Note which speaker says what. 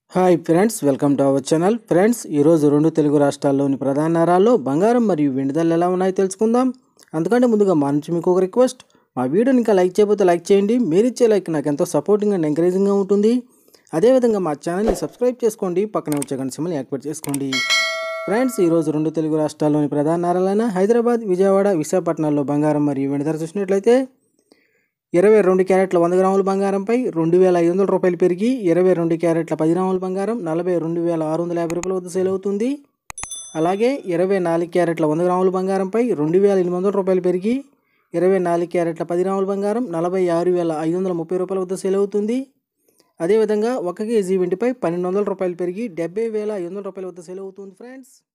Speaker 1: hi friends welcome to our channel friends ఈరోజు రెండు తెలుగు రాష్ట్రాల్లోని ప్రధాన నగరాల్లో బంగారం మరియు వెండి ధరలు ఎలా ఉన్నాయో తెలుసుకుందాం అందుకంటే ముందుగా మా నుంచి మీకు ఒక రిక్వెస్ట్ మా వీడియోని ఇంకా లైక్ చేయకపోతే లైక్ చేయండి మీరు ఇచ్చే లైక్ నాకు ఎంతో సపోర్టింగ్ అండ్ ఎంకరేజింగ్గా ఉంటుంది అదేవిధంగా మా ఛానల్ని సబ్స్క్రైబ్ చేసుకోండి పక్కనే వచ్చే గంట సింబల్ని యాక్టివేట్ చేసుకోండి ఫ్రెండ్స్ ఈరోజు రెండు తెలుగు రాష్ట్రాల్లోని ప్రధాన నగరాలైన హైదరాబాద్ విజయవాడ విశాఖపట్నాల్లో బంగారం మరియు వెండి ధర చూసినట్లయితే ఇరవై రెండు క్యారెట్ల వంద గ్రాముల బంగారంపై రెండు వేల ఐదు వందల రూపాయలు పెరిగి ఇరవై రెండు క్యారెట్ల పది గ్రాముల బంగారం నలభై రెండు వేల ఆరు వందల యాభై రూపాయల వద్ద సేల్ అవుతుంది అలాగే ఇరవై నాలుగు క్యారెట్ల వంద గ్రాముల బంగారంపై రెండు వేల ఎనిమిది వందల రూపాయలు పెరిగి ఇరవై నాలుగు క్యారెట్ల పది గ్రాముల బంగారం నలభై ఆరు వేల ఐదు వందల ముప్పై రూపాయల వద్ద సేల్ అవుతుంది అదేవిధంగా ఒక కేజీ వెండిపై పన్నెండు వందల రూపాయలు పెరిగి డెబ్బై వేల ఐదు వందల రూపాయల వద్ద సేల్ అవుతుంది ఫ్రెండ్స్